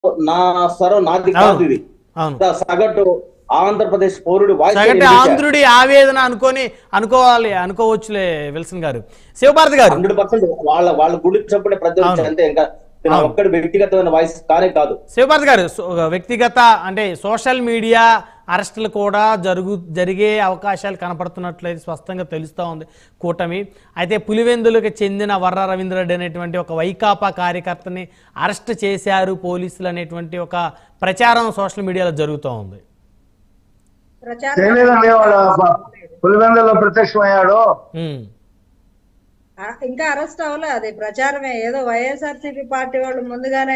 నా స్వరం నాది అవును. కాదు ఇది అవును ఇంత సగటు ఆంధ్రప్రదేశ్ పౌరుడి వాయిస్ సగటు ఆంధ్రుడి ఆవేదన అనుకొని అనుకోవాలి అనుకోవచ్చులే విల్సన్ గారు శివభారతి గారు హండ్రెడ్ పర్సెంట్ వాళ్ళ వాళ్ళ గుడి చెప్పడే ప్రతి అవును. అంతే ఇంకా ఇది నా అవును. ఒక్కడి వ్యక్తిగతమైన వాయిస్ కానే కాదు శివభారతి గారు సో- వ్యక్తిగత అంటే సోషల్ మీడియా అరెస్టులు కూడా జరుగు జరిగే అవకాశాలు కనపడుతున్నట్లయితే స్పష్టంగా తెలుస్తూ ఉంది కూటమి అయితే పులివెందులకు చెందిన వర్ర రవీంద్రరెడ్డి అనేటువంటి ఒక వైకాపా కార్యకర్తని అరెస్ట్ చేశారు పోలీసులు అనేటువంటి ఒక ప్రచారం సోషల్ మీడియాలో జరుగుతూ ఉంది ప్రచారం తెలియదండి వాడు ప- పులివెందులో ప్రత్యక్షమయ్యాడు ఉమ్, ఆ, ఇంకా అరెస్ట్ అవ్వలే అది ప్రచారమే ఏదో వైఎస్ఆర్సీపీ పార్టీ వాళ్ళు ముందుగానే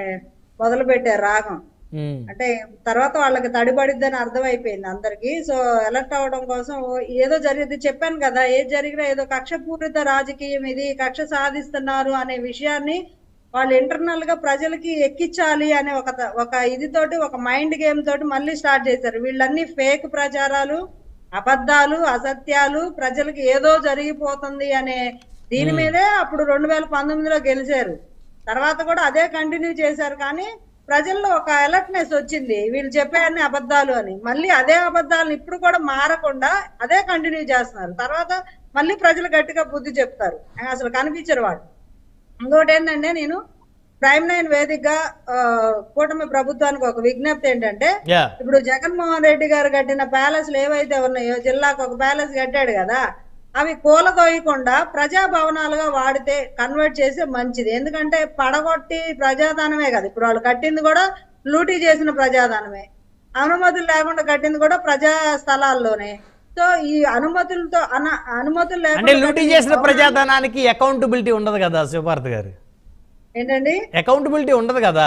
మొదలు పెట్టారు రాగం ఉమ్, అంటే తర్వాత వాళ్ళకి తడిపడిద్దని అర్థమైపోయింది అందరికి సో ఎలక్ట్ అవ్వడం కోసం ఏదో జరిగింది చెప్పాను కదా ఏది జరిగినా ఏదో కక్షపూరిత రాజకీయం ఇది కక్ష సాధిస్తున్నారు అనే విషయాన్ని వాళ్ళు ఇంటర్నల్ గా ప్రజలకి ఎక్కించాలి అనే ఒక త- ఒక ఇది తోటి ఒక మైండ్ గేమ్ తోటి మళ్ళీ స్టార్ట్ చేశారు వీళ్ళన్నీ ఫేక్ ప్రచారాలు అబద్ధాలు అసత్యాలు ప్రజలకి ఏదో జరిగిపోతుంది అనే దీని మీదే అప్పుడు రెండు వేల పంతొమ్మిదిలో గెలిచారు తర్వాత కూడా అదే కంటిన్యూ చేశారు కానీ ప్రజల్లో ఒక అలర్ట్నెస్ వచ్చింది వీళ్ళు చెప్పే అన్ని అబద్ధాలు అని మళ్ళీ అదే అబద్ధాలను ఇప్పుడు కూడా మారకుండా అదే కంటిన్యూ చేస్తున్నారు తర్వాత మళ్ళీ ప్రజలు గట్టిగా బుద్ధి చెప్తారు అసలు కనిపించరు వాళ్ళు ఇంకోటి ఏంటంటే నేను ప్రైమ్ నైన్ వేదికగా ఆ, కూటమి ప్రభుత్వానికి ఒక విజ్ఞప్తి ఏంటంటే యా ఇప్పుడు జగన్మోహన్ రెడ్డి గారు కట్టిన ప్యాలెస్లు ఏవైతే ఉన్నాయో జిల్లాకు ఒక ప్యాలెస్ కట్టాడు కదా అవి కూలదోయకుండా ప్రజా భవనాలుగా వాడితే కన్వర్ట్ చేస్తే మంచిది ఎందుకంటే పడగొట్టి ప్రజాధనమే కదా ఇప్పుడు వాళ్ళు కట్టింది కూడా లూటీ చేసిన ప్రజాధనమే అనుమతులు లేకుండా కట్టింది కూడా ప్రజా స్థలాల్లోనే సో ఈ అనుమతులతో అన అనుమతులు అంటే లేకుండా లూటీ కట్టిన చేసిన భవనాలు- ప్రజాధనానికి అకౌంటబిలిటీ ఉండదు కదా శివభారతి గారు ఏంటండి అకౌంటబిలిటీ ఉండదు కదా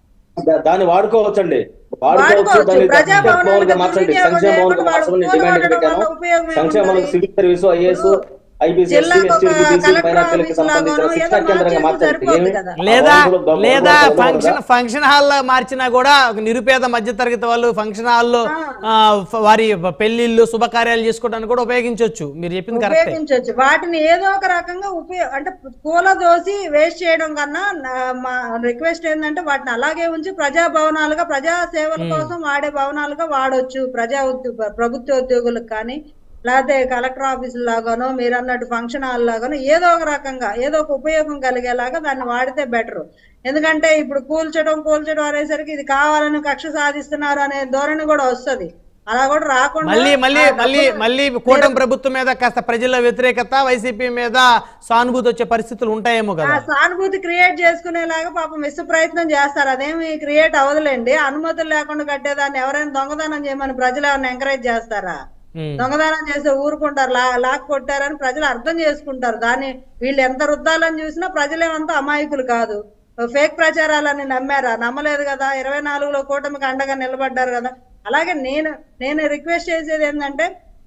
దా- దాన్ని వాడుకోవచ్చండి వాడుకోవచ్చు వాడుకోవచ్చు. దాన్ని ప్రజా జగన్మోహన్ భవనాలుగా మార్చండి దుర్వినియోగం సంక్షేమ భవన్ చేయకుండా మార్చమని వాడు డిమాండ్ కూలగొట్టడం పెట్టాను వల్ల ఉపయోగం సంక్షేమ ఏముంది? Bhavan civil service IAS IPS జిల్లాకు ఎస్సీ ఒక ఎస్టీ బీసీ కలెక్టర్ మైనార్టీలకు ఆఫీస్ సంబంధించిన లాగానో శిక్షా ఏదో కేంద్రంగా మార్చేస్తే మార్చండి సరిపోద్ది ఏమి? కదా. లేదా ఆ వాళ్ళు దొంగ- లేదా దొంగ- దొంగ- ఫంక్షన్ ఫంక్షన్ హాల్ మార్చినా కూడా ఒక నిరుపేద మధ్యతరగతి వాళ్ళు ఫంక్షన్ హాల్లో ఆ, ఫ- వారి పెళ్లిళ్ళు శుభకార్యాలు చేసుకోవడానికి కూడా ఉపయోగించవచ్చు మీరు చెప్పింది కరెక్టే ఉపయోగించవచ్చు వాటిని ఏదో ఒక రకంగా ఉపయోగ అంటే కూల దోసి వేస్ట్ చేయడం కన్నా నా- మా రిక్వెస్ట్ ఏంటంటే వాటిని అలాగే ఉంచి ప్రజా భవనాలుగా ప్రజా సేవల కోసం వాడే భవనాలుగా వాడొచ్చు ప్రజా ఉద్యోగ ప్రభుత్వ ఉద్యోగులకు కానీ లేకపోతే కలెక్టర్ ఆఫీస్ లాగానో మీరు అన్నట్టు ఫంక్షన్ హాల్ లాగానో ఏదో ఒక రకంగా ఏదో ఒక ఉపయోగం కలిగేలాగా దాన్ని వాడితే బెటర్ ఎందుకంటే ఇప్పుడు కూల్చడం కూల్చడం అనేసరికి ఇది కావాలని కక్ష సాధిస్తున్నారు అనే ధోరణి కూడా వస్తది అలా కూడా రాకుండా మళ్ళీ మళ్ళీ ఆ మళ్ళీ డబ్బులు- మళ్ళీ కూటమి ప్రభుత్వం మీద కాస్త ప్రజల వ్యతిరేకత వైసీపీ మీద సానుభూతి వచ్చే పరిస్థితులు ఉంటాయేమో ఆ కదా సానుభూతి క్రియేట్ చేసుకునేలాగా పాపం విశ్వ ప్రయత్నం చేస్తారు అదేమి క్రియేట్ అవ్వదులేండి అనుమతులు లేకుండా కట్టేదాన్ని ఎవరైనా దొంగతనం చేయమని ప్రజలు ఎవరైనా ఎంకరేజ్ చేస్తారా ఉమ్. దొంగతనం చేస్తే ఊరుకుంటారు లా లాక్ కొట్టారని ప్రజలు అర్థం చేసుకుంటారు దాన్ని వీళ్ళు ఎంత రుద్దాలని చూసినా ప్రజలేమంతా అమాయకులు కాదు ఫేక్ ప్రచారాలని నమ్మారా నమ్మలేదు కదా ఇరవై నాలుగులో కూటమికి అండగా నిలబడ్డారు కదా అలాగే నేను నేను రిక్వెస్ట్ చేసేది ఏంటంటే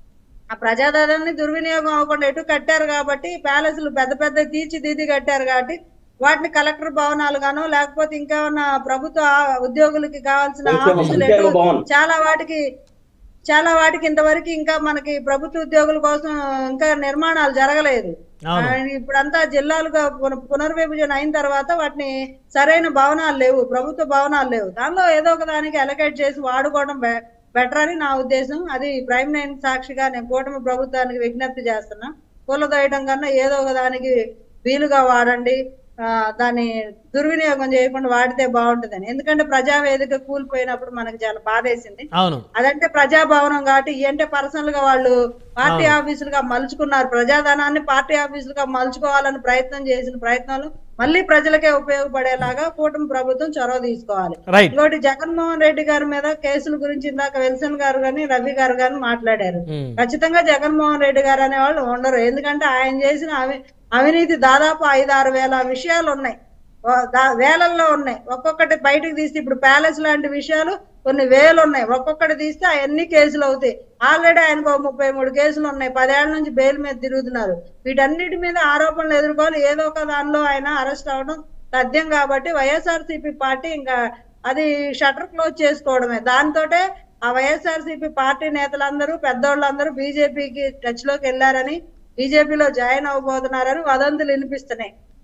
ఆ ప్రజాధనాన్ని దుర్వినియోగం అవ్వకుండా ఎటు కట్టారు కాబట్టి ప్యాలెస్లు పెద్ద పెద్ద తీర్చిదిద్ది కట్టారు కాబట్టి వాటిని కలెక్టర్ భవనాలు గానో లేకపోతే ఇంకా ఉన్న ప్రభుత్వ ఆ- ఉద్యోగులకి కావాల్సిన సంక్షేమ- ఆఫీసులు సంక్షేమ ఎటు భవన్. చాలా వాటికి చాలా వాటికి ఇంతవరకు ఇంకా మనకి ప్రభుత్వ ఉద్యోగుల కోసం ఇంకా నిర్మాణాలు జరగలేదు అవును. ఆ, ఇప్పుడంతా జిల్లాలుగా పున- పునర్విభజన అయిన తర్వాత వాటిని సరైన భవనాలు లేవు ప్రభుత్వ భవనాలు లేవు దానిలో ఏదో ఒక దానికి అలకేట్ చేసి వాడుకోవడం బె- బెటర్ అని నా ఉద్దేశం అది ప్రైమ్ నైన్ సాక్షిగా నేను కూటమి ప్రభుత్వానికి విజ్ఞప్తి చేస్తున్నా కూలదోయడం కన్నా ఏదో ఒక దానికి వీలుగా వాడండి ఆ, దాన్ని దుర్వినియోగం చేయకుండా వాడితే బాగుంటుందని ఎందుకంటే ప్రజావేదిక కూలిపోయినప్పుడు మనకి చాలా బాధేసింది అవును అదంటే ప్రజాభవనం కాబట్టి ఇవి అంటే పర్సనల్ గా వాళ్ళు పార్టీ ఆఫీసులుగా మలుచుకున్నారు ప్రజాధనాన్ని పార్టీ ఆఫీసులుగా మలుచుకోవాలని ప్రయత్నం చేసిన ప్రయత్నాలు మళ్ళీ ప్రజలకే ఉపయోగపడేలాగా కూటమి ప్రభుత్వం చొరవ తీసుకోవాలి రైట్ ఇంకోటి జగన్మోహన్ రెడ్డి గారి మీద కేసుల గురించి ఇందాక విల్సన్ గారు గాని రవి గారు గాని మాట్లాడారు ఉమ్. ఖచ్చితంగా జగన్మోహన్ రెడ్డి గారు అనే వాళ్ళు ఉండరు ఎందుకంటే ఆయన చేసిన అవి అవినీతి దాదాపు ఐదు ఆరు వేల విషయాలు ఉన్నాయి ఓ- దా- వేలల్లో ఉన్నాయి ఒక్కొక్కటి బయటకు తీస్తే ఇప్పుడు ప్యాలెస్ లాంటి విషయాలు కొన్ని వేలు ఉన్నాయి ఒక్కొక్కటి తీస్తే అవన్నీ కేసులు అవుతాయి ఆల్రెడీ ఆయనకు ఓ ముప్పై మూడు కేసులు ఉన్నాయి పదేళ్ల నుంచి బెయిల్ మీద తిరుగుతున్నారు వీటన్నిటి మీద ఆరోపణలు ఎదుర్కోవాలి ఏదో ఒక దానిలో ఆయన అరెస్ట్ అవ్వడం తథ్యం కాబట్టి వైఎస్ఆర్సీపీ పార్టీ ఇంకా అది షటర్ క్లోజ్ చేసుకోవడమే దాంతోటే ఆ వైఎస్ఆర్సీపీ పార్టీ నేతలందరూ పెద్దోళ్ళందరూ బీజేపీకి టచ్ లోకి వెళ్లారని బీజేపీలో జాయిన్ అవబోతున్నారని వదంతులు వినిపిస్తున్నాయి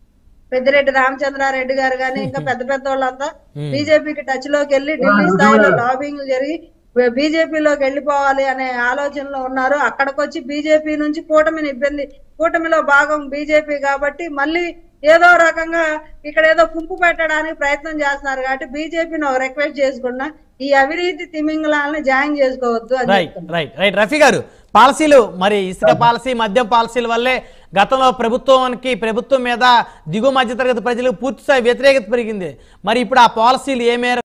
పెద్దిరెడ్డి రామచంద్రారెడ్డి గారు గాని ఇంకా పెద్ద పెద్ద వాళ్ళంతా బీజేపీకి టచ్ లోకి వెళ్ళి ఢిల్లీ స్థాయిలో లాబింగ్ జరిగి బీజేపీలోకి వెళ్ళిపోవాలి అనే ఆలోచనలో ఉన్నారు అక్కడికి వచ్చి బీజేపీ నుంచి కూటమిని ఇబ్బంది కూటమిలో భాగం బీజేపీ కాబట్టి మళ్ళీ ఏదో రకంగా ఇక్కడ ఏదో పుంపు పెట్టడానికి ప్రయత్నం చేస్తున్నారు కాబట్టి బీజేపీని ఒక రిక్వెస్ట్ చేసుకున్నా ఈ అవినీతి తిమింగళాలని జాయిన్ చేసుకోవద్దు అని రైట్ చెప్తున్నా. రైట్ రైట్ రఫీ గారు పాలసీలు మరి ఇసుక పాలసీ మద్యం పాలసీల వల్లే గతంలో ప్రభుత్వానికి ప్రభుత్వం మీద దిగువ మధ్యతరగతి ప్రజలకు పూర్తిస్థాయి వ్యతిరేకత పెరిగింది మరి ఇప్పుడు ఆ పాలసీలు ఏ మేర